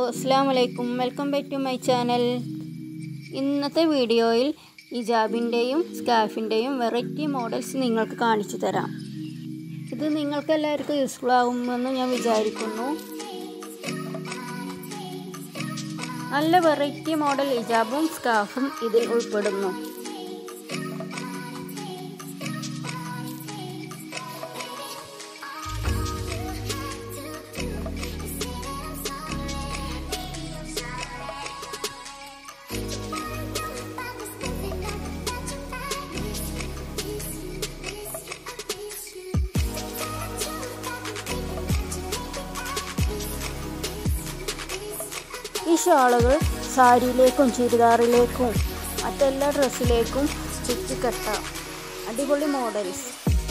അസ്സാം വലൈക്കും welcome back to my channel ഇന്നത്തെ വീഡിയോയിൽ ഹിജാബിൻ്റെയും സ്കാർഫിൻ്റെയും വെറൈറ്റി മോഡൽസ് നിങ്ങൾക്ക് കാണിച്ചു തരാം ഇത് നിങ്ങൾക്ക് എല്ലാവർക്കും യൂസ്ഫുൾ ആകുമെന്ന് ഞാൻ വിചാരിക്കുന്നു നല്ല വെറൈറ്റി മോഡൽ ഹിജാബും സ്കാർഫും ഇതിൽ ഉൾപ്പെടുന്നു ഈ ഷാളുകൾ സാരിയിലേക്കും ചുരിദാറിലേക്കും മറ്റെല്ലാ ഡ്രസ്സിലേക്കും സ്റ്റിച്ച് കെട്ടാം അടിപൊളി മോഡൽസ്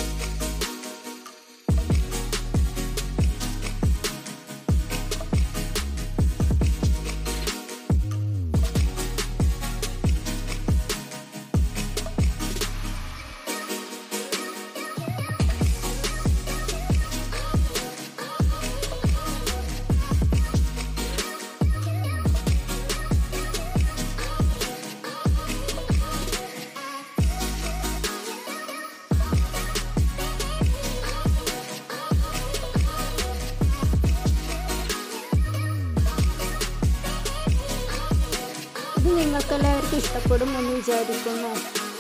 ഇത് നിങ്ങൾക്കെല്ലാവർക്കും ഇഷ്ടപ്പെടും എന്ന് വിചാരിക്കുന്നു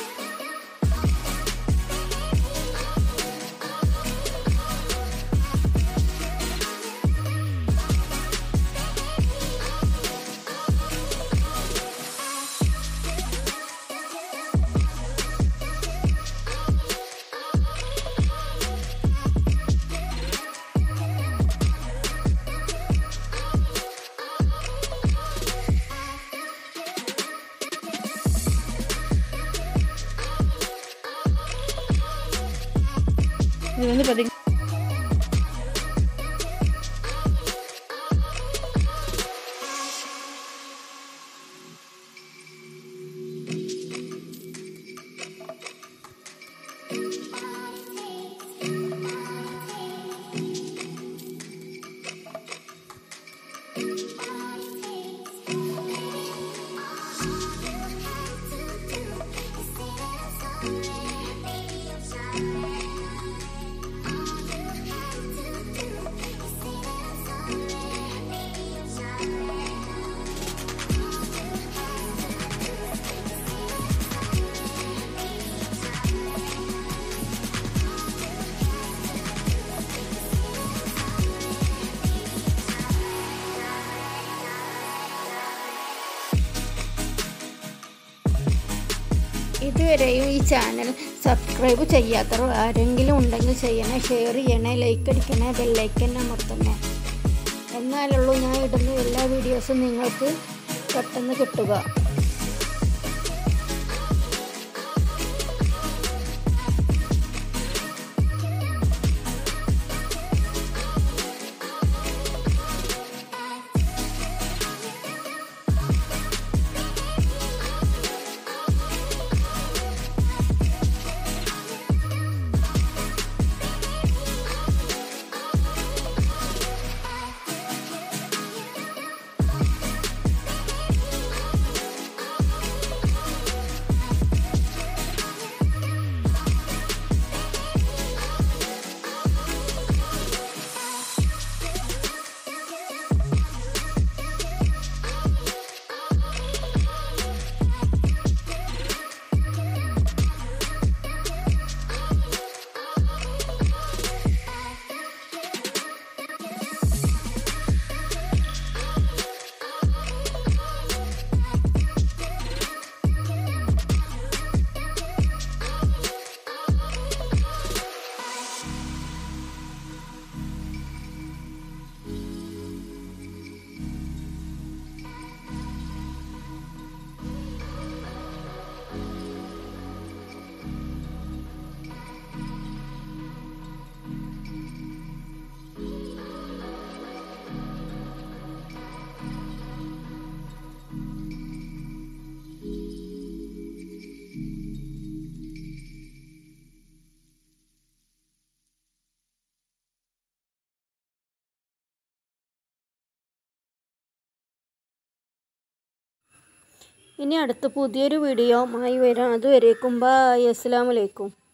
ഇത് പതി ഇതുവരെയും ഈ ചാനൽ സബ്സ്ക്രൈബ് ചെയ്യാത്തവർ ആരെങ്കിലും ഉണ്ടെങ്കിൽ ചെയ്യണേ ഷെയർ ചെയ്യണേ ലൈക്ക് അടിക്കണേ ബെല്ലൈക്കൻ അമർത്തണേ എന്നാലുള്ളൂ ഞാൻ ഇടുന്ന എല്ലാ വീഡിയോസും നിങ്ങൾക്ക് പെട്ടെന്ന് കിട്ടുക ഇനി അടുത്ത പുതിയൊരു വീഡിയോ ആയി വരാം അതുവരേക്കും ബായ് അസ്സലാമലൈക്കും